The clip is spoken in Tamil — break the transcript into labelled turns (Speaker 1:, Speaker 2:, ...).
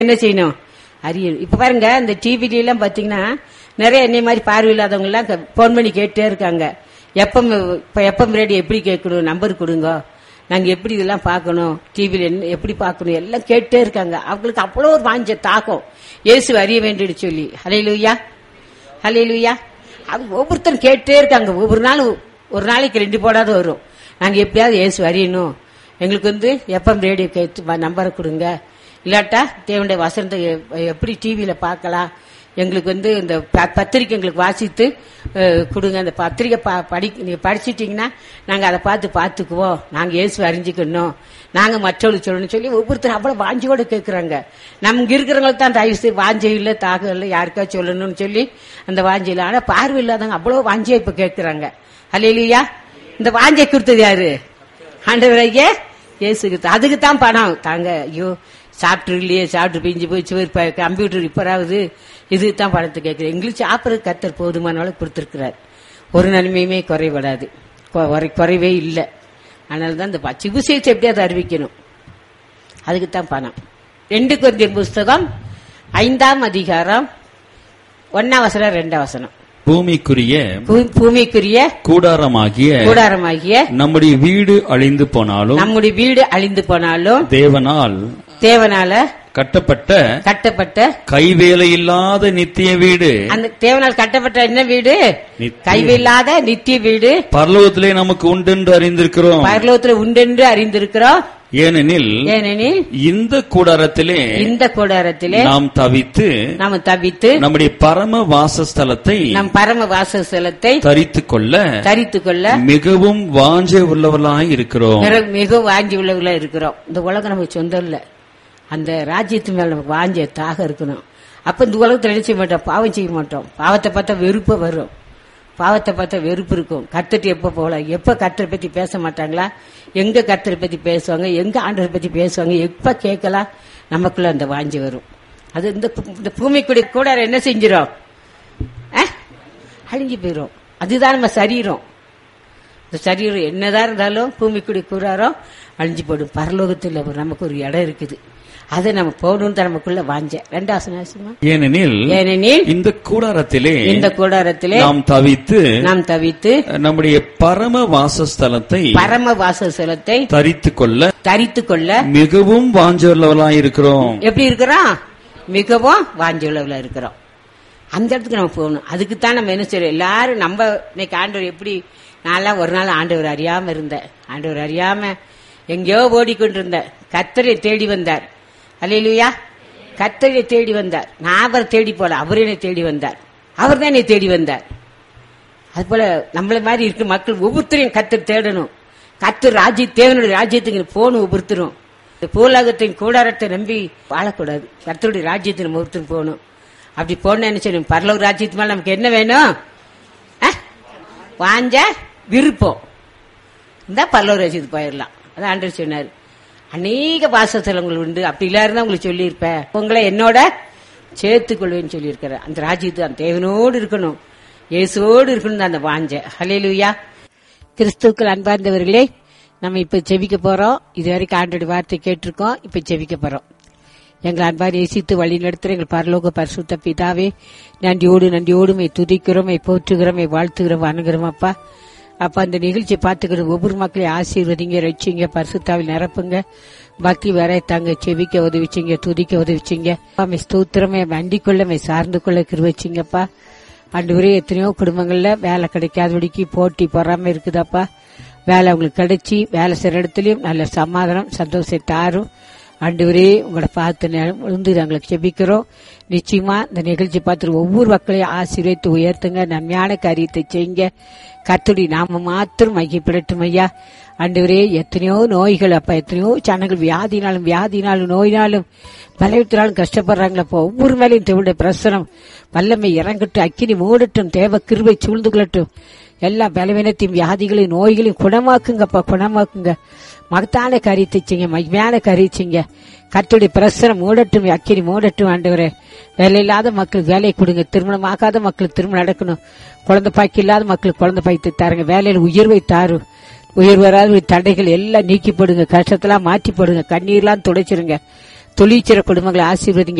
Speaker 1: என்ன செய்யணும் அறியணும் இப்ப பாருங்க இந்த டிவில எல்லாம் பாத்தீங்கன்னா நிறைய என்னை மாதிரி பார்வையில்லாதவங்க எல்லாம் போன் பண்ணி கேட்டே இருக்காங்க எப்பம் இப்ப எப்பம் ரேடியோ எப்படி கேட்கணும் நம்பர் கொடுங்க நாங்க எப்படி இதெல்லாம் பார்க்கணும் டிவில என்ன எப்படி பார்க்கணும் எல்லாம் கேட்டே இருக்காங்க அவங்களுக்கு அவ்வளோ ஒரு வாஞ்ச தாக்கம் இயேசு அறிய வேண்டியது சொல்லி ஹலையிலுயா ஹலையிலுயா அது ஒவ்வொருத்தரும் கேட்டே இருக்காங்க ஒவ்வொரு நாள் ஒரு நாளைக்கு ரெண்டு போடாத வரும் நாங்க எப்படியாவது இயேசு அறியணும் எங்களுக்கு வந்து எப்பம் ரேடியோ கேட்டு நம்பரை கொடுங்க இல்லாட்டா தேவனுடைய வசனத்தை எ- எப்படி டிவியில பார்க்கலாம் எங்களுக்கு வந்து இந்த ப- பத்திரிக்கை எங்களுக்கு வாசித்து அஹ், கொடுங்க அந்த பத்திரிக்கை ப- படி நீங்க படிச்சிட்டீங்கன்னா நாங்க அதை பார்த்து பார்த்துக்குவோம் நாங்க இயேசு அறிஞ்சுக்கணும் நாங்க மற்றவங்களுக்கு சொல்லணும்னு சொல்லி ஒவ்வொருத்தரும் அவ்வளவு வாஞ்சியோட கேட்கறாங்க நமக்கு இருக்கிறவங்களுக்கு தான் தயவு செய்து வாஞ்சை இல்ல தாகம் இல்ல யாருக்கா சொல்லணும்னு சொல்லி அந்த வாஞ்சை இல்ல ஆனா பார்வை இல்லாதவங்க அவ்வளவு வாஞ்சியா இப்ப கேட்கறாங்க அல்லையா இந்த வாஞ்சை கொடுத்தது யாரு ஆண்டவரையே இயேசு கிறிஸ்து அதுக்கு தான் பணம் தாங்க ஐயோ சாப்பிட்டு இல்லையே சாப்பிட்டு பிஞ்சு போய் கம்ப்யூட்டர் ரிப்பேராகுது இதுக்கு தான் பணத்தை கேட்குறேன் எங்களுக்கு சாப்பிட்றது கத்தர் போதுமான அளவு கொடுத்துருக்கிறார் ஒரு நன்மையுமே குறைபடாது கொ- குறை- குறைவே இல்லை அதனால தான் இந்த பச்சை விஷயத்தை எப்படியாவது அறிவிக்கணும் அதுக்கு தான் பணம் ரெண்டு கொரிந்தியர் புஸ்தகம் ஐந்தாம் அதிகாரம் ஒன்னாம் வசனம் ரெண்டாம் வசனம்
Speaker 2: பூமிக்குரிய
Speaker 1: பூ- பூமிக்குரிய
Speaker 2: கூடாரமாகிய
Speaker 1: கூடாரமாகிய
Speaker 2: நம்முடைய வீடு அழிந்து போனாலும்
Speaker 1: நம்முடைய வீடு அழிந்து போனாலும்
Speaker 2: தேவனால்
Speaker 1: தேவனால
Speaker 2: கட்டப்பட்ட
Speaker 1: கட்டப்பட்ட
Speaker 2: கைவேலையில்லாத நித்திய வீடு
Speaker 1: அந்த தேவனால் கட்டப்பட்ட என்ன வீடு
Speaker 2: நித்திய-
Speaker 1: கைவில்லாத நித்திய வீடு
Speaker 2: பரலோகத்திலே நமக்கு உண்டென்று அறிந்திருக்கிறோம்
Speaker 1: பரலோகத்துல உண்டென்று அறிந்திருக்கிறோம்
Speaker 2: ஏனெனில்
Speaker 1: ஏனெனில்
Speaker 2: இந்த கூடாரத்திலே
Speaker 1: இந்த கூடாரத்திலே
Speaker 2: நாம் தவித்து
Speaker 1: நாம் தவித்து
Speaker 2: நம்முடைய பரம வாசஸ்தலத்தை
Speaker 1: நம் பரம வாசஸ்தலத்தை
Speaker 2: தரித்துக் கொள்ள
Speaker 1: தரித்து கொள்ள
Speaker 2: மிகவும் வாஞ்சை உள்ளவர்களாய் இருக்கிறோம்
Speaker 1: மிக- மிக வாஞ்சி உள்ளவர்களா இருக்கிறோம் இந்த உலகம் நமக்கு சொந்தம் இல்ல அந்த ராஜ்யத்து மேல நமக்கு வாஞ்ச தாக இருக்கணும் அப்ப இந்த உலகத்துல என்ன செய்ய மாட்டோம் பாவம் செய்ய மாட்டோம் பாவத்தை பார்த்தா வெறுப்பு வரும் பாவத்தை பார்த்தா வெறுப்பு இருக்கும் கத்துட்டு எப்ப போகலாம் எப்ப கத்தரை பத்தி பேச மாட்டாங்களா எங்க கத்தரை பத்தி பேசுவாங்க எங்க ஆண்டரை பத்தி பேசுவாங்க எப்ப கேட்கலாம் நமக்குள்ள அந்த வாஞ்சி வரும் அது இந்த பூ- இந்த பூமிக்குடி கூட என்ன செஞ்சிடும் அஹ்? அழிஞ்சு போயிடும் அதுதான் நம்ம சரீரம் இந்த சரீரம் என்னதான் இருந்தாலும் பூமிக்குடி கூறாரோ அழிஞ்சு போடும் பரலோகத்தில் ஒரு- நமக்கு ஒரு இடம் இருக்குது அதை நம்ம போகணும்னு தான் நமக்குள்ள வாஞ்ச ரெண்டாவது நாசமா
Speaker 2: ஏனெனில்
Speaker 1: ஏனெனில்
Speaker 2: இந்த கூடாரத்திலே
Speaker 1: இந்த கூடாரத்திலே
Speaker 2: நாம் தவித்து
Speaker 1: நாம் தவித்து
Speaker 2: நம்முடைய பரம வாசஸ்தலத்தை
Speaker 1: பரம வாசஸ்தலத்தை
Speaker 2: தரித்துக் கொள்ள
Speaker 1: தரித்து கொள்ள
Speaker 2: மிகவும் வாஞ்சவர்களாய் இருக்கிறோம்
Speaker 1: எப்படி இருக்கிறோம் மிகவும் வாஞ்சியுள்ளவர்களா இருக்கிறோம் அந்த இடத்துக்கு நம்ம போகணும் அதுக்கு தான் நம்ம என்ன செய்யறோம் எல்லாரும் நம்ம இன்னைக்கு ஆண்டவர் எப்படி நான்லாம் ஒரு நாள் ஆண்டவர் அறியாம இருந்தேன் ஆண்டவர் அறியாம எங்கேயோ ஓடிக்கொண்டிருந்தேன் கத்தரை தேடி வந்தார் அல்லையா கத்தரை தேடி வந்தார் நான் அவரை தேடி போல அவர் என்னை தேடி வந்தார் அவர் தான் என்னை தேடி வந்தார் அது போல நம்மள மாதிரி இருக்க மக்கள் ஒவ்வொருத்தரையும் கத்தர் தேடணும் கத்தர் ராஜ்ய தேவனுடைய ராஜ்யத்துக்கு போகணும் ஒவ்வொருத்தரும் இந்த பூலகத்தின் கூடாரத்தை நம்பி வாழக்கூடாது கத்தருடைய ராஜ்யத்தை நம்ம ஒருத்தரும் போகணும் அப்படி போன என்ன செய்யணும் பரலோக ராஜ்யத்து மேல நமக்கு என்ன வேணும் அஹ்? வாஞ்ச விருப்பம் இந்த பரலோக ராஜ்யத்துக்கு போயிடலாம் அதான் ஆண்டவர் சொன்னார் அநேக வாசஸ்தலங்கள் உண்டு அப்படி இல்லாருந்தா உங்களுக்கு சொல்லியிருப்பேன் உங்களை என்னோட சேர்த்துக்கொள்வேன்னு சொல்லியிருக்கிறேன் அந்த ராஜ்யத்து அந்த தேவனோடு இருக்கணும் இயேசுவோடு இருக்கணும் அந்த வாஞ்ச ஹலேலுயா கிறிஸ்துக்கள் அன்பார்ந்தவர்களே நம்ம இப்ப ஜெபிக்க போறோம் இதுவரைக்கும் ஆண்டோட வார்த்தை கேட்டிருக்கோம் இப்ப ஜெபிக்க போறோம் எங்கள் அன்பார் நேசித்து வழி நடத்துகிற எங்கள் பரலோக பரிசுத்த பிதாவே நன்றியோடு நன்றியோடு மை துதிக்கிறோம் மை போற்றுகிறோம் மை வாழ்த்துகிறோம் வணங்குறோம் அப்பா அப்ப அந்த நிகழ்ச்சியை பார்த்துக்கிற ஒவ்வொரு மக்களையும் ஆசீர்வதிங்க ரசிங்க பரிசுத்தாவில் நிரப்புங்க பக்தி வர தாங்க செவிக்க உதவிச்சிங்க துதிக்க உதவிச்சிங்க மை ஸ்தோத்திரமே வண்டிக் கொள்ள மை சார்ந்து கொள்ள கிருவச்சிங்கப்பா ஆண்டு எத்தனையோ குடும்பங்கள்ல வேலை கிடைக்காதபடிக்கு போட்டி பொறாம இருக்குதாப்பா வேலை உங்களுக்கு கிடைச்சி வேலை செய்யற இடத்துலயும் நல்ல சமாதானம் சந்தோஷத்தை தாரும் ஆண்டவரே உங்களை பார்த்து நெ- விழுந்து நாங்களுக்கு செபிக்கிறோம் நிச்சயமா இந்த நிகழ்ச்சி பார்த்து ஒவ்வொரு மக்களையும் ஆசீர்வதித்து உயர்த்துங்க நன்மையான காரியத்தை செய்யுங்க கத்துடி நாம மாத்திரம் மையப்படட்டும் ஐயா ஆண்டவரே எத்தனையோ நோய்கள் அப்ப எத்தனையோ ஜனங்கள் வியாதினாலும் வியாதினாலும் நோயினாலும் பலவீனத்தினாலும் கஷ்டப்படுறாங்களப்போ ஒவ்வொரு மேலையும் தேவனுடைய பிரசனம் வல்லமை இறங்கட்டும் அக்கினி மூடட்டும் தேவ கிருபை சூழ்ந்து கொள்ளட்டும் எல்லா பலவீனத்தையும் வியாதிகளையும் நோய்களையும் குணமாக்குங்கப்பா குணமாக்குங்க மகத்தான காரியத்தை செய்யுங்க மகிமையான காரியம் செய்யுங்க கர்த்தருடைய பிரசனம் மூடட்டும் அக்கினி மூடட்டும் ஆண்டவரே வேலை இல்லாத மக்களுக்கு வேலை கொடுங்க திருமணம் ஆகாத மக்களுக்கு திருமணம் நடக்கணும் குழந்தை பாக்கி இல்லாத மக்களுக்கு குழந்தை பாய்த்து தாருங்க வேலையில் உயர்வை தாரு உயர் வராத தடைகள் எல்லாம் நீக்கி போடுங்க கஷ்டத்தெல்லாம் மாற்றி போடுங்க கண்ணீர்லாம் துடைச்சிருங்க தொழிற்சிற குடும்பங்களை ஆசீர்வதிங்க